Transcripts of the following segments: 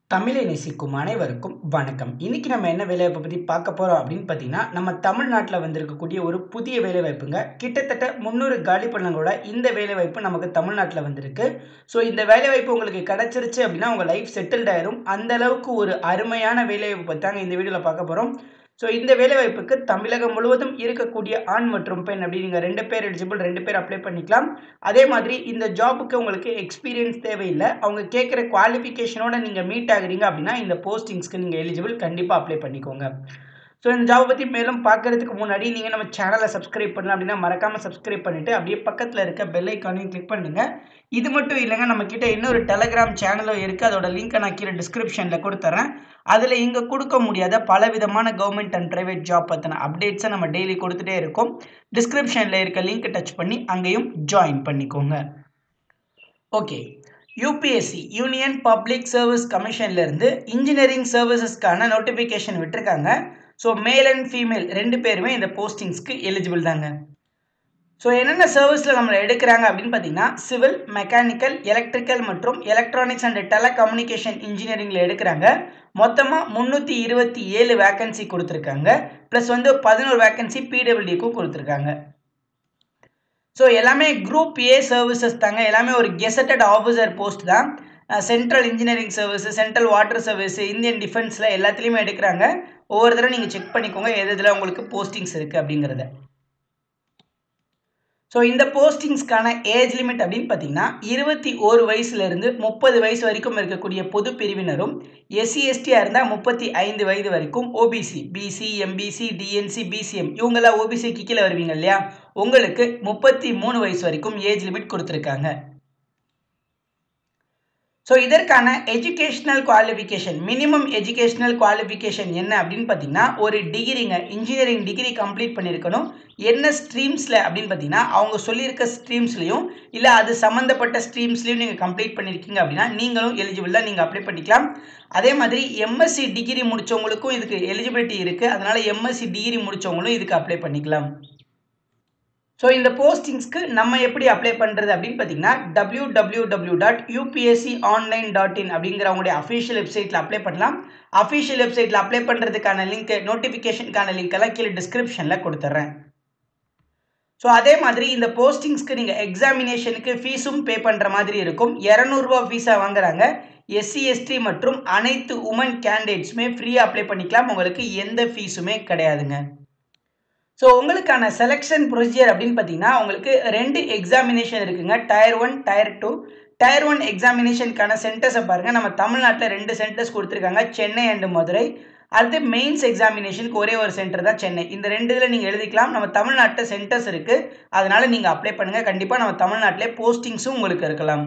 தமிழை நேசிக்கும் அனைவருக்கும் வணக்கம் இன்னைக்கு நம்ம என்ன வேலைவாய்ப்பை பற்றி பார்க்க போகிறோம் அப்படின்னு பார்த்தீங்கன்னா நம்ம தமிழ்நாட்டில் வந்திருக்கக்கூடிய ஒரு புதிய வேலைவாய்ப்புங்க கிட்டத்தட்ட முந்நூறு காலி பணங்களோட இந்த வேலைவாய்ப்பு நமக்கு தமிழ்நாட்டில் வந்திருக்கு ஸோ இந்த வேலைவாய்ப்பு உங்களுக்கு கிடச்சிருச்சு அப்படின்னா உங்கள் லைஃப் செட்டில்ட் ஆயிரும் அந்த அளவுக்கு ஒரு அருமையான வேலைவாய்ப்பு பற்றி தாங்க இந்த வீடியோவில் பார்க்க போகிறோம் ஸோ இந்த வேலைவாய்ப்புக்கு தமிழகம் முழுவதும் இருக்கக்கூடிய ஆண் மற்றும் பெண் அப்படி நீங்கள் ரெண்டு பேர் எலிஜிபிள் ரெண்டு பேர் அப்ளை பண்ணிக்கலாம் அதே மாதிரி இந்த ஜாபுக்கு உங்களுக்கு எக்ஸ்பீரியன்ஸ் தேவையில்லை அவங்க கேட்குற குவாலிஃபிகேஷனோட நீங்கள் மீட் ஆகுறீங்க அப்படின்னா இந்த போஸ்டிங்ஸ்க்கு நீங்கள் எலிஜிபிள் கண்டிப்பாக அப்ளை பண்ணிக்கோங்க ஸோ இந்த ஜாப் பற்றி மேலும் பார்க்குறதுக்கு முன்னாடி நீங்கள் நம்ம சேனலை சப்ஸ்கிரைப் பண்ணலாம் அப்படின்னா மறக்காமல் சப்ஸ்கிரைப் பண்ணிவிட்டு அப்படியே பக்கத்தில் இருக்க பெல் ஐக்கானையும் கிளிக் பண்ணுங்கள் இது மட்டும் இல்லைங்க நம்மக்கிட்ட இன்னொரு டெலகிராம் சேனலும் இருக்குது அதோட லிங்க்கை நான் கீழே டிஸ்கிரிப்ஷனில் கொடுத்துட்றேன் அதில் இங்கே கொடுக்க முடியாத பல விதமான கவர்மெண்ட் அண்ட் ப்ரைவேட் ஜாப் பற்றின அப்டேட்ஸை நம்ம டெய்லி கொடுத்துட்டே இருக்கோம் டிஸ்கிரிப்ஷனில் இருக்க லிங்க்கை டச் பண்ணி அங்கேயும் ஜாயின் பண்ணிக்கோங்க okay UPSC Union Public Service கமிஷன்லேருந்து இன்ஜினியரிங் சர்வீசஸ்க்கான நோட்டிஃபிகேஷன் விட்டுருக்காங்க ஸோ மேல் அண்ட் ஃபீமேல் ரெண்டு பேருமே இந்த போஸ்டிங்ஸ்க்கு எலிஜிபிள் தாங்க ஸோ என்னென்ன சர்வீஸில் நம்மளை எடுக்கிறாங்க அப்படின்னு பார்த்தீங்கன்னா சிவில் மெக்கானிக்கல் எலக்ட்ரிக்கல் மற்றும் எலக்ட்ரானிக்ஸ் அண்ட் டெலகம்யூனிகேஷன் இன்ஜினியரிங்கில் எடுக்கிறாங்க மொத்தமாக முந்நூற்றி இருபத்தி ஏழு வேக்கன்சி கொடுத்துருக்காங்க ப்ளஸ் வந்து பதினோரு வேக்கன்சி பிடபிள்யூக்கும் கொடுத்துருக்காங்க ஸோ எல்லாமே குரூப் ஏ சர்வீசஸ் தாங்க எல்லாமே ஒரு கெசட்டட் ஆஃபீஸர் போஸ்ட் தான் central engineering service central water service Indian டிஃபென்ஸில் எல்லாத்துலேயுமே எடுக்கிறாங்க ஒவ்வொரு தடவை நீங்கள் செக் பண்ணிக்கோங்க எது இதில் உங்களுக்கு போஸ்டிங்ஸ் இருக்குது அப்படிங்கிறத ஸோ இந்த போஸ்டிங்ஸ்க்கான ஏஜ் லிமிட் அப்படின்னு பார்த்தீங்கன்னா இருபத்தி ஒரு வயசுலேருந்து முப்பது வயசு வரைக்கும் இருக்கக்கூடிய பொது பிரிவினரும் எஸ்சி எஸ்டியாக இருந்தால் முப்பத்தி ஐந்து வயது வரைக்கும் OBC BC MBC DNC BCM இவங்கெல்லாம் ஓபிசிக்கு கீழே வருவீங்க இல்லையா உங்களுக்கு முப்பத்தி மூணு வயசு வரைக்கும் ஏஜ் லிமிட் கொடுத்துருக்காங்க ஸோ இதற்கான educational qualification minimum educational qualification என்ன அப்படின்னு பார்த்தீங்கன்னா ஒரு டிகிரிங்க இன்ஜினியரிங் டிகிரி கம்ப்ளீட் பண்ணியிருக்கணும் என்ன ஸ்ட்ரீம்ஸில் அப்படின்னு பார்த்தீங்கன்னா அவங்க சொல்லியிருக்க ஸ்ட்ரீம்ஸ்லையும் இல்லை அது சம்மந்தப்பட்ட ஸ்ட்ரீம்ஸ்லையும் நீங்கள் கம்ப்ளீட் பண்ணியிருக்கீங்க அப்படின்னா நீங்களும் எலிஜிபிளாக நீங்கள் அப்ளை பண்ணிக்கலாம் அதே மாதிரி எம்எஸ்சி டிகிரி முடித்தவங்களுக்கும் இதுக்கு எலிஜிபிலிட்டி இருக்குது அதனால் எம்எஸ்சி டிகிரி முடித்தவங்களும் இதுக்கு அப்ளை பண்ணிக்கலாம் ஸோ இந்த போஸ்டிங்ஸ்க்கு நம்ம எப்படி அப்ளை பண்ணுறது அப்படின்னு பார்த்தீங்கன்னா W W W dot UPSC online dot in அப்படிங்கிற அவங்களுடைய அஃபிஷியல் வெப்சைட்டில் அப்ளை பண்ணலாம் அஃபிஷியல் வெப்சைட்டில் அப்ளை பண்ணுறதுக்கான லிங்க் நோட்டிஃபிகேஷனுக்கான லிங்க் எல்லாம் கீழே டிஸ்கிரிப்ஷனில் கொடுத்துட்றேன் ஸோ அதே மாதிரி இந்த போஸ்டிங்ஸ்க்கு நீங்கள் எக்ஸாமினேஷனுக்கு ஃபீஸும் பே பண்ணுற மாதிரி இருக்கும் இரநூறுபா ஃபீஸாக வாங்குறாங்க எஸ்சி எஸ்டி மற்றும் அனைத்து உமன் கேண்டிடேட்ஸுமே ஃப்ரீயாக அப்ளை பண்ணிக்கலாம் உங்களுக்கு எந்த ஃபீஸுமே கிடையாதுங்க ஸோ உங்களுக்கான செலெக்ஷன் ப்ரொசீஜர் அப்படின்னு பார்த்தீங்கன்னா உங்களுக்கு ரெண்டு எக்ஸாமினேஷன் இருக்குங்க tier one tier two tier one எக்ஸாமினேஷனுக்கான சென்டர்ஸை பாருங்கள் நம்ம தமிழ்நாட்டில் ரெண்டு சென்டர்ஸ் கொடுத்துருக்காங்க சென்னை அண்டு மதுரை அடுத்து மெயின்ஸ் எக்ஸாமினேஷனுக்கு ஒரே ஒரு சென்டர் தான் சென்னை இந்த ரெண்டு இதில் நீங்கள் எழுதிக்கலாம் நம்ம தமிழ்நாட்டில் சென்டர்ஸ் இருக்குது அதனால் நீங்கள் அப்ளை பண்ணுங்கள் கண்டிப்பாக நம்ம தமிழ்நாட்டிலே போஸ்டிங்ஸும் உங்களுக்கு இருக்கலாம்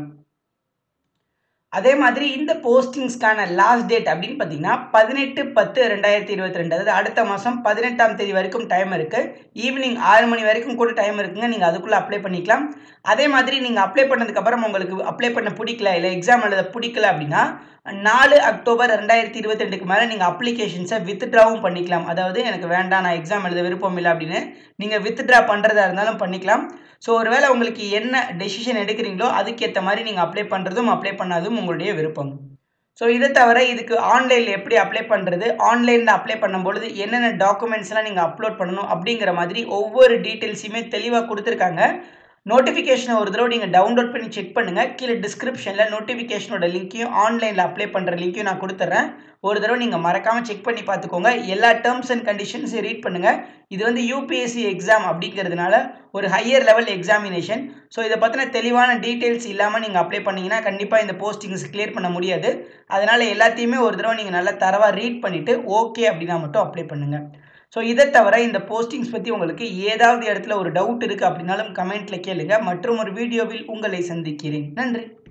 அதே மாதிரி இந்த போஸ்டிங்ஸ்க்கான லாஸ்ட் டேட் அப்படின்னு பார்த்தீங்கன்னா பதினெட்டு பத்து ரெண்டாயிரத்தி இருபத்தி ரெண்டு அதாவது அடுத்த மாதம் பதினெட்டாம் தேதி வரைக்கும் டைம் இருக்குது ஈவினிங் ஆறு மணி வரைக்கும் கூட டைம் இருக்குங்க நீங்கள் அதுக்குள்ளே அப்ளை பண்ணிக்கலாம் அதே மாதிரி நீங்கள் அப்ளை பண்ணதுக்கப்புறம் உங்களுக்கு அப்ளை பண்ண பிடிக்கல இல்லை எக்ஸாம் எழுத பிடிக்கல அப்படின்னா நாலு அக்டோபர் ரெண்டாயிரத்தி இருபத்தி ரெண்டுக்கு மேலே நீங்கள் அப்ளிகேஷன்ஸை வித்ட்ராவும் பண்ணிக்கலாம் அதாவது எனக்கு வேண்டாம் நான் எக்ஸாம் எழுத விருப்பம் இல்லை அப்படின்னு நீங்கள் வித்ட்ரா பண்ணுறதா இருந்தாலும் பண்ணிக்கலாம் ஸோ ஒருவேளை உங்களுக்கு என்ன டெசிஷன் எடுக்கிறீங்களோ அதுக்கேற்ற மாதிரி நீங்கள் அப்ளை பண்ணுறதும் அப்ளை பண்ணாதும் உங்களுடைய விருப்பம் ஸோ இதை தவிர இதுக்கு ஆன்லைனில் எப்படி அப்ளை பண்ணுறது ஆன்லைனில் அப்ளை பண்ணும்பொழுது என்னென்ன டாக்குமெண்ட்ஸ்லாம் நீங்கள் அப்லோட் பண்ணணும் அப்படிங்கிற மாதிரி ஒவ்வொரு டீட்டெயில்ஸையுமே தெளிவாக கொடுத்துருக்காங்க நோட்டிஃபிகேஷனை ஒரு தடவை நீங்கள் டவுன்லோட் பண்ணி செக் பண்ணுங்கள் கீழே டிஸ்கிரிப்ஷனில் நோட்டிஃபிகேஷனோட லிங்க்கையும் ஆன்லைனில் அப்ளை பண்ணுற லிங்க்கையும் நான் கொடுத்துட்றேன் ஒரு தடவை நீங்கள் மறக்காமல் செக் பண்ணி பார்த்துக்கோங்க எல்லா டேர்ம்ஸ் அண்ட் கண்டிஷன்ஸையும் ரீட் பண்ணுங்கள் இது வந்து யூபிஎஸ்சி எக்ஸாம் அப்படிங்கிறதுனால ஒரு ஹையர் லெவல் எக்ஸாமினேஷன் ஸோ இதை பற்றின தெளிவான டீட்டெயில்ஸ் இல்லாமல் நீங்கள் அப்ளை பண்ணிங்கன்னா கண்டிப்பாக இந்த போஸ்டிங்ஸ் கிளியர் பண்ண முடியாது அதனால் எல்லாத்தையுமே ஒரு தடவை நீங்கள் நல்லா தரவாக ரீட் பண்ணிவிட்டு ஓகே அப்படின்னா மட்டும் அப்ளை பண்ணுங்கள் ஸோ இதை தவிர இந்த போஸ்டிங்ஸ் பற்றி உங்களுக்கு ஏதாவது இடத்துல ஒரு டவுட் இருக்குது அப்படின்னாலும் கமெண்ட்டில் கேளுங்க மற்றும் ஒரு வீடியோவில் உங்களை சந்திக்கிறேன் நன்றி